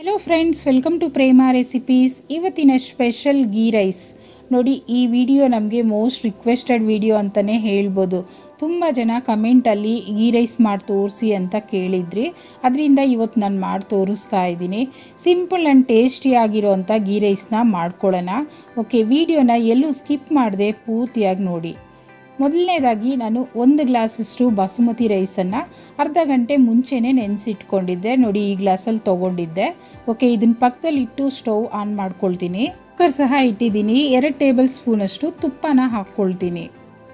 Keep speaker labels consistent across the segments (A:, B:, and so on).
A: hello friends welcome to Prema recipes ಇವತ್ತಿನ special ghee rice ನೋಡಿ ಈ ವಿಡಿಯೋ ನಮಗೆ ಮೋಸ್ಟ್ ರಿಕ್ವೆಸ್ಟೆಡ್ ವಿಡಿಯೋ ಅಂತಲೇ ಹೇಳ್ಬೋದು ತುಂಬ ಜನ ಕಮೆಂಟಲ್ಲಿ ಗೀ ರೈಸ್ ಮಾಡಿ ತೋರಿಸಿ ಅಂತ ಕೇಳಿದ್ರಿ ಅದರಿಂದ ಇವತ್ತು ನಾನು ಮಾಡಿ ತೋರಿಸ್ತಾ ಇದ್ದೀನಿ ಸಿಂಪಲ್ ಆ್ಯಂಡ್ ಟೇಸ್ಟಿಯಾಗಿರೋವಂಥ ಗೀ ರೈಸ್ನ ಮಾಡ್ಕೊಳ್ಳೋಣ ಓಕೆ ವಿಡಿಯೋನ ಎಲ್ಲೂ ಸ್ಕಿಪ್ ಮಾಡದೆ ಪೂರ್ತಿಯಾಗಿ ನೋಡಿ ಮೊದಲನೇದಾಗಿ ನಾನು ಒಂದು ಗ್ಲಾಸಷ್ಟು ಬಾಸುಮತಿ ರೈಸನ್ನು ಅರ್ಧ ಗಂಟೆ ಮುಂಚೆನೇ ನೆನೆಸಿಟ್ಕೊಂಡಿದ್ದೆ ನೋಡಿ ಈ ಗ್ಲಾಸಲ್ಲಿ ತೊಗೊಂಡಿದ್ದೆ ಓಕೆ ಇದನ್ನ ಪಕ್ಕದಲ್ಲಿ ಇಟ್ಟು ಸ್ಟವ್ ಆನ್ ಮಾಡ್ಕೊಳ್ತೀನಿ ಕುಕ್ಕರ್ ಸಹ ಇಟ್ಟಿದ್ದೀನಿ ಎರಡು ಟೇಬಲ್ ಸ್ಪೂನಷ್ಟು ತುಪ್ಪನ ಹಾಕ್ಕೊಳ್ತೀನಿ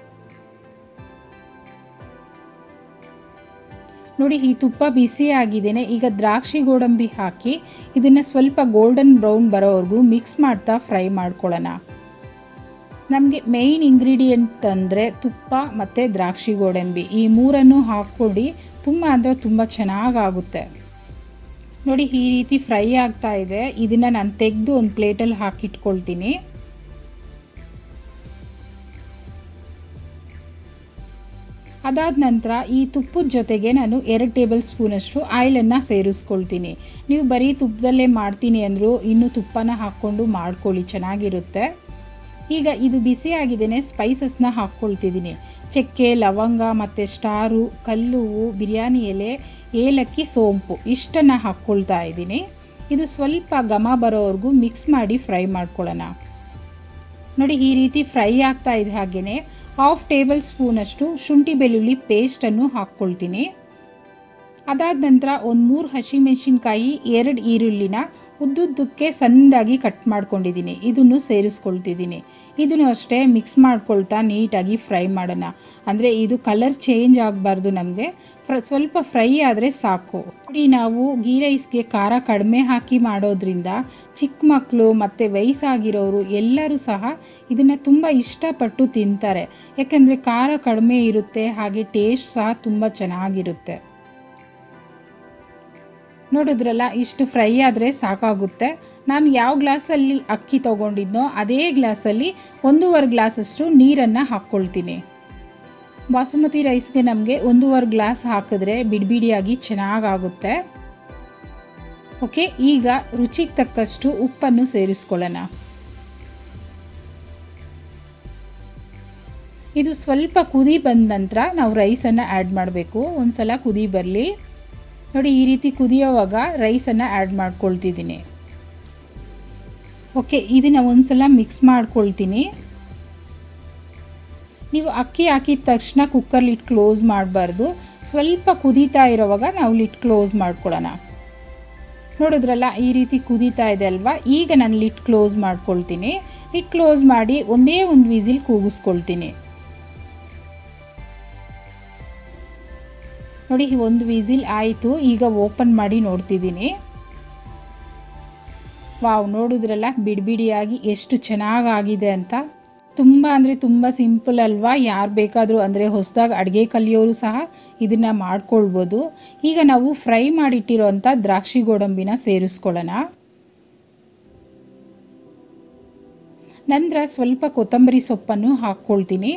A: ನೋಡಿ ಈ ತುಪ್ಪ ಬಿಸಿ ಆಗಿದ್ದೇನೆ ಈಗ ದ್ರಾಕ್ಷಿ ಗೋಡಂಬಿ ಹಾಕಿ ಇದನ್ನು ಸ್ವಲ್ಪ ಗೋಲ್ಡನ್ ಬ್ರೌನ್ ಬರೋವರೆಗೂ ಮಿಕ್ಸ್ ಮಾಡ್ತಾ ಫ್ರೈ ಮಾಡ್ಕೊಳ್ಳೋಣ ನಮಗೆ ಮೇಯ್ನ್ ಇಂಗ್ರೀಡಿಯೆಂಟ್ ಅಂದರೆ ತುಪ್ಪ ಮತ್ತು ದ್ರಾಕ್ಷಿ ಗೋಡಂಬಿ ಈ ಮೂರನ್ನು ಹಾಕ್ಕೊಂಡು ತುಂಬ ಅಂದರೆ ತುಂಬ ಚೆನ್ನಾಗಾಗುತ್ತೆ ನೋಡಿ ಈ ರೀತಿ ಫ್ರೈ ಆಗ್ತಾ ಇದೆ ಇದನ್ನು ನಾನು ತೆಗೆದು ಒಂದು ಪ್ಲೇಟಲ್ಲಿ ಹಾಕಿಟ್ಕೊಳ್ತೀನಿ ಅದಾದ ನಂತರ ಈ ತುಪ್ಪದ ಜೊತೆಗೆ ನಾನು ಎರಡು ಟೇಬಲ್ ಸ್ಪೂನಷ್ಟು ಆಯಿಲನ್ನು ಸೇರಿಸ್ಕೊಳ್ತೀನಿ ನೀವು ಬರೀ ತುಪ್ಪದಲ್ಲೇ ಮಾಡ್ತೀನಿ ಅಂದರೂ ಇನ್ನೂ ತುಪ್ಪನ ಹಾಕ್ಕೊಂಡು ಮಾಡ್ಕೊಳ್ಳಿ ಚೆನ್ನಾಗಿರುತ್ತೆ ಈಗ ಇದು ಬಿಸಿಯಾಗಿದ್ದೇನೆ ಸ್ಪೈಸಸ್ನ ಹಾಕ್ಕೊಳ್ತಿದ್ದೀನಿ ಚಕ್ಕೆ ಲವಂಗ ಮತ್ತು ಸ್ಟಾರು ಕಲ್ಲುವು ಬಿರಿಯಾನಿ ಎಲೆ ಏಲಕ್ಕಿ ಸೋಂಪು ಇಷ್ಟನ್ನು ಹಾಕ್ಕೊಳ್ತಾ ಇದ್ದೀನಿ ಇದು ಸ್ವಲ್ಪ ಘಮ ಬರೋವರೆಗೂ ಮಿಕ್ಸ್ ಮಾಡಿ ಫ್ರೈ ಮಾಡ್ಕೊಳ್ಳೋಣ ನೋಡಿ ಈ ರೀತಿ ಫ್ರೈ ಆಗ್ತಾ ಇದೆ ಹಾಗೆಯೇ ಹಾಫ್ ಟೇಬಲ್ ಸ್ಪೂನಷ್ಟು ಶುಂಠಿ ಬೆಳ್ಳುಳ್ಳಿ ಪೇಸ್ಟನ್ನು ಹಾಕ್ಕೊಳ್ತೀನಿ ಅದಾದ ನಂತರ ಒಂದು ಮೂರು ಹಸಿಮೆಣಸಿನ್ಕಾಯಿ ಎರಡು ಈರುಳ್ಳಿನ ಉದ್ದುದ್ದಕ್ಕೆ ಸಣ್ಣದಾಗಿ ಕಟ್ ಮಾಡ್ಕೊಂಡಿದ್ದೀನಿ ಇದನ್ನು ಸೇರಿಸ್ಕೊಳ್ತಿದ್ದೀನಿ ಇದನ್ನು ಅಷ್ಟೇ ಮಿಕ್ಸ್ ಮಾಡ್ಕೊಳ್ತಾ ನೀಟಾಗಿ ಫ್ರೈ ಮಾಡೋಣ ಅಂದರೆ ಇದು ಕಲರ್ ಚೇಂಜ್ ಆಗಬಾರ್ದು ನಮಗೆ ಫ್ರ ಸ್ವಲ್ಪ ಫ್ರೈ ಆದರೆ ಸಾಕು ನೋಡಿ ನಾವು ಗೀ ರೈಸ್ಗೆ ಖಾರ ಕಡಿಮೆ ಹಾಕಿ ಮಾಡೋದ್ರಿಂದ ಚಿಕ್ಕ ಮಕ್ಕಳು ಮತ್ತು ವಯಸ್ಸಾಗಿರೋರು ಎಲ್ಲರೂ ಸಹ ಇದನ್ನು ತುಂಬ ಇಷ್ಟಪಟ್ಟು ತಿಂತಾರೆ ಯಾಕೆಂದರೆ ಖಾರ ಕಡಿಮೆ ಇರುತ್ತೆ ಹಾಗೆ ಟೇಸ್ಟ್ ಸಹ ತುಂಬ ಚೆನ್ನಾಗಿರುತ್ತೆ ನೋಡಿದ್ರಲ್ಲ ಇಷ್ಟು ಫ್ರೈ ಆದರೆ ಸಾಕಾಗುತ್ತೆ ನಾನು ಯಾವ ಗ್ಲಾಸಲ್ಲಿ ಅಕ್ಕಿ ತೊಗೊಂಡಿದ್ನೋ ಅದೇ ಗ್ಲಾಸಲ್ಲಿ ಒಂದೂವರೆ ಗ್ಲಾಸಷ್ಟು ನೀರನ್ನು ಹಾಕ್ಕೊಳ್ತೀನಿ ಬಾಸುಮತಿ ರೈಸ್ಗೆ ನಮಗೆ ಒಂದೂವರೆ ಗ್ಲಾಸ್ ಹಾಕಿದ್ರೆ ಬಿಡಿಬಿಡಿಯಾಗಿ ಚೆನ್ನಾಗಾಗುತ್ತೆ ಓಕೆ ಈಗ ರುಚಿಗೆ ತಕ್ಕಷ್ಟು ಉಪ್ಪನ್ನು ಸೇರಿಸ್ಕೊಳ್ಳೋಣ ಇದು ಸ್ವಲ್ಪ ಕುದಿ ಬಂದ ನಂತರ ನಾವು ರೈಸನ್ನು ಆ್ಯಡ್ ಮಾಡಬೇಕು ಒಂದು ಸಲ ಕುದಿ ಬರಲಿ ನೋಡಿ ಈ ರೀತಿ ಕುದಿಯೋವಾಗ ರೈಸನ್ನು ಆ್ಯಡ್ ಮಾಡ್ಕೊಳ್ತಿದ್ದೀನಿ ಓಕೆ ಇದನ್ನು ಒಂದ್ಸಲ ಮಿಕ್ಸ್ ಮಾಡ್ಕೊಳ್ತೀನಿ ನೀವು ಅಕ್ಕಿ ಹಾಕಿದ ತಕ್ಷಣ ಕುಕ್ಕರ್ ಲಿಟ್ ಕ್ಲೋಸ್ ಮಾಡಬಾರ್ದು ಸ್ವಲ್ಪ ಕುದೀತಾ ಇರೋವಾಗ ನಾವು ಲಿಟ್ ಕ್ಲೋಸ್ ಮಾಡ್ಕೊಳ್ಳೋಣ ನೋಡಿದ್ರಲ್ಲ ಈ ರೀತಿ ಕುದೀತಾ ಇದೆ ಅಲ್ವಾ ಈಗ ನಾನು ಲಿಟ್ ಕ್ಲೋಸ್ ಮಾಡ್ಕೊಳ್ತೀನಿ ಲಿಟ್ ಕ್ಲೋಸ್ ಮಾಡಿ ಒಂದೇ ಒಂದು ವಿಸಿಲ್ ಕೂಗಿಸ್ಕೊಳ್ತೀನಿ ನೋಡಿ ಒಂದು ವಿಸಿಲ್ ಆಯಿತು ಈಗ ಓಪನ್ ಮಾಡಿ ನೋಡ್ತಿದ್ದೀನಿ ವಾವ್ ನೋಡಿದ್ರಲ್ಲ ಬಿಡಿಬಿಡಿಯಾಗಿ ಎಷ್ಟು ಚೆನ್ನಾಗಾಗಿದೆ ಅಂತ ತುಂಬ ಅಂದರೆ ತುಂಬ ಸಿಂಪಲ್ ಅಲ್ವಾ ಯಾರು ಬೇಕಾದರೂ ಅಂದರೆ ಹೊಸದಾಗಿ ಅಡುಗೆ ಕಲಿಯೋರು ಸಹ ಇದನ್ನು ಮಾಡ್ಕೊಳ್ಬೋದು ಈಗ ನಾವು ಫ್ರೈ ಮಾಡಿಟ್ಟಿರೋಂಥ ದ್ರಾಕ್ಷಿ ಗೋಡಂಬಿನ ಸೇರಿಸ್ಕೊಳ್ಳೋಣ ನಂತರ ಸ್ವಲ್ಪ ಕೊತ್ತಂಬರಿ ಸೊಪ್ಪನ್ನು ಹಾಕ್ಕೊಳ್ತೀನಿ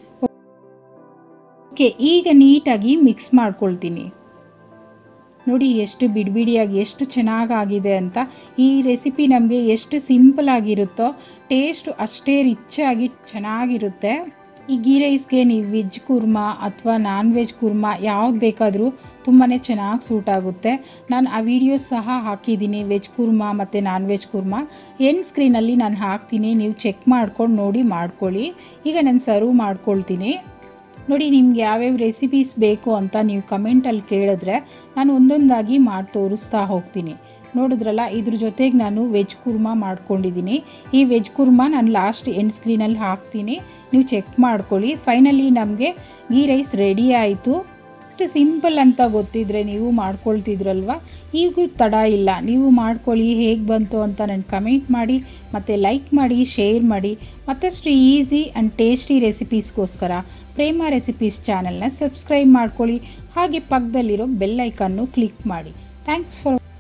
A: ಓಕೆ ಈಗ ನೀಟಾಗಿ ಮಿಕ್ಸ್ ಮಾಡ್ಕೊಳ್ತೀನಿ ನೋಡಿ ಎಷ್ಟು ಬಿಡಿಬಿಡಿಯಾಗಿ ಎಷ್ಟು ಚೆನ್ನಾಗಾಗಿದೆ ಅಂತ ಈ ರೆಸಿಪಿ ನಮಗೆ ಎಷ್ಟು ಸಿಂಪಲ್ ಆಗಿರುತ್ತೋ ಟೇಸ್ಟು ಅಷ್ಟೇ ರಿಚ್ಚಾಗಿ ಚೆನ್ನಾಗಿರುತ್ತೆ ಈ ಗೀ ರೈಸ್ಗೆ ನೀವು ವೆಜ್ ಕುರ್ಮಾ ಅಥವಾ ನಾನ್ ವೆಜ್ ಕುರ್ಮಾ ಯಾವ್ದು ಬೇಕಾದರೂ ತುಂಬಾ ಚೆನ್ನಾಗಿ ಸೂಟ್ ಆಗುತ್ತೆ ನಾನು ಆ ವಿಡಿಯೋಸ್ ಸಹ ಹಾಕಿದ್ದೀನಿ ವೆಜ್ ಕುರ್ಮಾ ಮತ್ತು ನಾನ್ ವೆಜ್ ಕುರ್ಮಾ ಎಂಡ್ ಸ್ಕ್ರೀನಲ್ಲಿ ನಾನು ಹಾಕ್ತೀನಿ ನೀವು ಚೆಕ್ ಮಾಡ್ಕೊಂಡು ನೋಡಿ ಮಾಡ್ಕೊಳ್ಳಿ ಈಗ ನಾನು ಸರ್ವ್ ಮಾಡ್ಕೊಳ್ತೀನಿ ನೋಡಿ ನಿಮ್ಗೆ ಯಾವ್ಯಾವ ರೆಸಿಪೀಸ್ ಬೇಕು ಅಂತ ನೀವು ಕಮೆಂಟಲ್ಲಿ ಕೇಳಿದ್ರೆ ನಾನು ಒಂದೊಂದಾಗಿ ಮಾಡಿ ತೋರಿಸ್ತಾ ಹೋಗ್ತೀನಿ ನೋಡಿದ್ರಲ್ಲ ಇದ್ರ ಜೊತೆಗೆ ನಾನು ವೆಜ್ ಕುರ್ಮಾ ಮಾಡ್ಕೊಂಡಿದ್ದೀನಿ ಈ ವೆಜ್ ಕುರ್ಮಾ ನಾನು ಲಾಸ್ಟ್ ಎಂಡ್ ಸ್ಕ್ರೀನಲ್ಲಿ ಹಾಕ್ತೀನಿ ನೀವು ಚೆಕ್ ಮಾಡ್ಕೊಳ್ಳಿ ಫೈನಲಿ ನಮಗೆ ಗೀ ರೈಸ್ ರೆಡಿ ಆಯಿತು ಅಷ್ಟು ಸಿಂಪಲ್ ಅಂತ ಗೊತ್ತಿದ್ರೆ ನೀವು ಮಾಡ್ಕೊಳ್ತಿದ್ರಲ್ವ ಈಗೂ ತಡ ಇಲ್ಲ ನೀವು ಮಾಡ್ಕೊಳ್ಳಿ ಹೇಗೆ ಬಂತು ಅಂತ ನಾನು ಕಮೆಂಟ್ ಮಾಡಿ ಮತ್ತು ಲೈಕ್ ಮಾಡಿ ಶೇರ್ ಮಾಡಿ ಮತ್ತಷ್ಟು ಈಸಿ ಆ್ಯಂಡ್ ಟೇಸ್ಟಿ ರೆಸಿಪೀಸ್ಗೋಸ್ಕರ ಪ್ರೇಮ ರೆಸಿಪೀಸ್ ಚಾನಲ್ನ ಸಬ್ಸ್ಕ್ರೈಬ್ ಮಾಡ್ಕೊಳ್ಳಿ ಹಾಗೆ ಪಕ್ಕದಲ್ಲಿರೋ ಬೆಲ್ ಐಕನ್ನು ಕ್ಲಿಕ್ ಮಾಡಿ ಥ್ಯಾಂಕ್ಸ್ ಫಾರ್